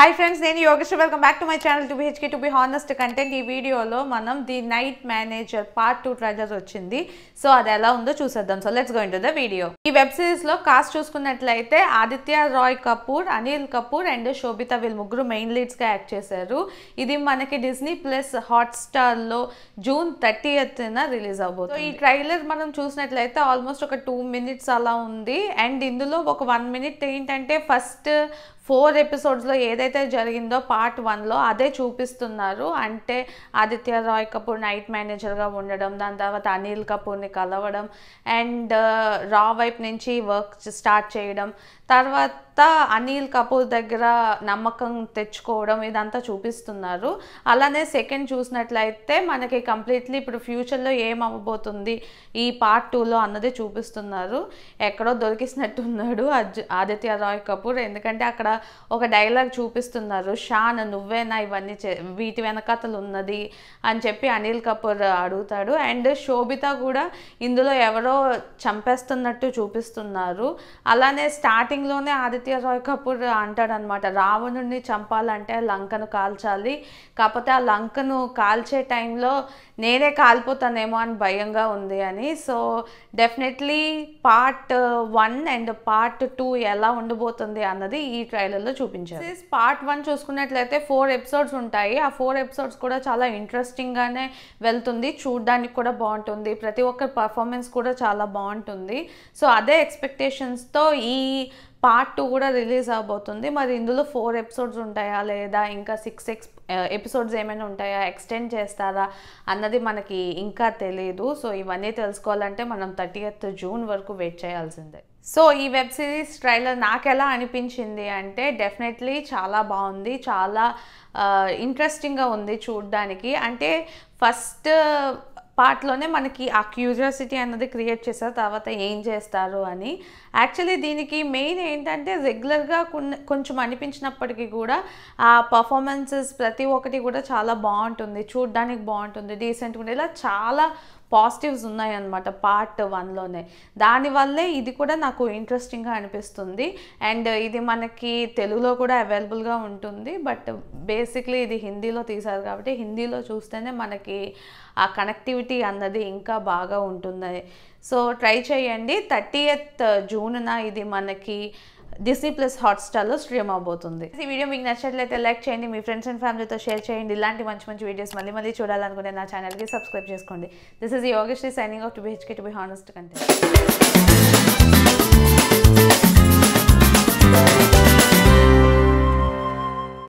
hi friends నేను Yogeshwar welcome back to my channel two BHK to be honest content ఈ వీడియోలో మనం the night manager part two trailer వచ్చింది so అది ఎలా ఉందో చూసేద్దాం so let's going to the video ఈ వెబ్ సిరీస్ లో కాస్ట్ చూసుకున్నట్లయితే ఆదిత్య రాయ్ కపూర్ అనిల్ కపూర్ అండ్ శోభిత వీళ్ళు ముగ్గురు మెయిన్ లీడ్స్ గా యాక్ట్ చేశారు ఇది మనకి డిస్నీ ప్లస్ హాట్ స్టార్ లో జూన్ థర్టీ రిలీజ్ అవబోతుంది సో ఈ ట్రైలర్ మనం చూసినట్లయితే ఆల్మోస్ట్ ఒక టూ మినిట్స్ అలా ఉంది అండ్ ఇందులో ఒక వన్ మినిట్ ఏంటంటే ఫస్ట్ ఫోర్ ఎపిసోడ్స్లో ఏదైతే జరిగిందో పార్ట్ వన్లో అదే చూపిస్తున్నారు అంటే ఆదిత్య రాయ్ కపూర్ నైట్ మేనేజర్గా ఉండడం దాని తర్వాత అనిల్ కపూర్ని కలవడం అండ్ రా వైపు నుంచి వర్క్ స్టార్ట్ చేయడం తర్వాత అనిల్ కపూర్ దగ్గర నమ్మకం తెచ్చుకోవడం ఇదంతా చూపిస్తున్నారు అలానే సెకండ్ చూసినట్లయితే మనకి కంప్లీట్లీ ఇప్పుడు ఫ్యూచర్లో ఏం అవ్వబోతుంది ఈ పార్ట్ టూలో అన్నది చూపిస్తున్నారు ఎక్కడో దొరికిసినట్టున్నాడు అర్జు ఆదిత్య రాయ్ కపూర్ ఎందుకంటే అక్కడ ఒక డైలాగ్ చూపిస్తున్నారు షాన్ నువ్వేనా ఇవన్నీ చే- వీటి వెనకాతలు ఉన్నది అని చెప్పి అనిల్ కపూర్ అడుగుతాడు అండ్ శోభిత కూడా ఇందులో ఎవరో చంపేస్తున్నట్టు చూపిస్తున్నారు అలానే స్టార్టింగ్లోనే ఆదిత్య రాయ్ కపూర్ అంటాడనమాట రావణుడిని చంపాలంటే లంకను కాల్చాలి కాకపోతే ఆ లంకను కాల్చే టైంలో నేనే కాలిపోతానేమో అని భయంగా ఉంది అని so definitely part one and part two ఎలా ఉండబోతుంది అన్నది ఈ ట్రైలర్లో చూపించారు పార్ట్ వన్ చూసుకున్నట్లయితే ఫోర్ ఎపిసోడ్స్ ఉంటాయి ఆ ఫోర్ ఎపిసోడ్స్ కూడా చాలా ఇంట్రెస్టింగ్గానే వెళ్తుంది చూడడానికి కూడా బాగుంటుంది ప్రతి ఒక్కరి పర్ఫార్మెన్స్ కూడా చాలా బాగుంటుంది సో అదే ఎక్స్పెక్టేషన్స్తో ఈ పార్ట్ టూ కూడా రిలీజ్ అవబోతుంది మరి ఇందులో ఫోర్ ఎపిసోడ్స్ ఉంటాయా లేదా ఇంకా సిక్స్ ఎక్స్ ఎపిసోడ్స్ ఏమైనా ఉంటాయా ఎక్స్టెండ్ చేస్తారా అన్నది మనకి ఇంకా తెలియదు సో ఇవన్నీ తెలుసుకోవాలంటే మనం థర్టీ జూన్ వరకు వెయిట్ చేయాల్సిందే సో ఈ వెబ్ సిరీస్ ట్రైలర్ నాకు ఎలా అనిపించింది అంటే డెఫినెట్లీ చాలా బాగుంది చాలా ఇంట్రెస్టింగ్గా ఉంది చూడడానికి అంటే ఫస్ట్ పార్ట్లోనే మనకి ఆ క్యూరియాసిటీ అన్నది క్రియేట్ చేస్తారు తర్వాత ఏం చేస్తారు అని యాక్చువల్లీ దీనికి మెయిన్ ఏంటంటే రెగ్యులర్గా కొంచెం అనిపించినప్పటికీ కూడా ఆ పర్ఫార్మెన్సెస్ ప్రతి ఒక్కటి కూడా చాలా బాగుంటుంది చూడడానికి బాగుంటుంది డీసెంట్గా ఉంటుంది ఇలా చాలా పాజిటివ్స్ ఉన్నాయన్నమాట పార్ట్ వన్లోనే దానివల్లే ఇది కూడా నాకు ఇంట్రెస్టింగ్గా అనిపిస్తుంది అండ్ ఇది మనకి తెలుగులో కూడా అవైలబుల్గా ఉంటుంది బట్ బేసిక్లీ ఇది హిందీలో తీశారు కాబట్టి హిందీలో చూస్తేనే మనకి ఆ కనెక్టివిటీ అన్నది ఇంకా బాగా ఉంటుంది సో ట్రై చేయండి థర్టీ ఎత్ జూన్న ఇది మనకి డిస్నీ ప్లస్ హాట్స్టార్లో స్ట్రీమ్ అవబోతుంది ఈ వీడియో మీకు నచ్చినట్లయితే లైక్ చేయండి మీ ఫ్రెండ్స్ అండ్ ఫ్యామిలీతో షేర్ చేయండి ఇలాంటి మంచి మంచి వీడియోస్ మళ్ళీ మళ్ళీ చూడాలనుకుంటే నా ఛానల్కి సబ్స్క్రైబ్ చేసుకోండి this is Yogashree signing off two BHK to be honest content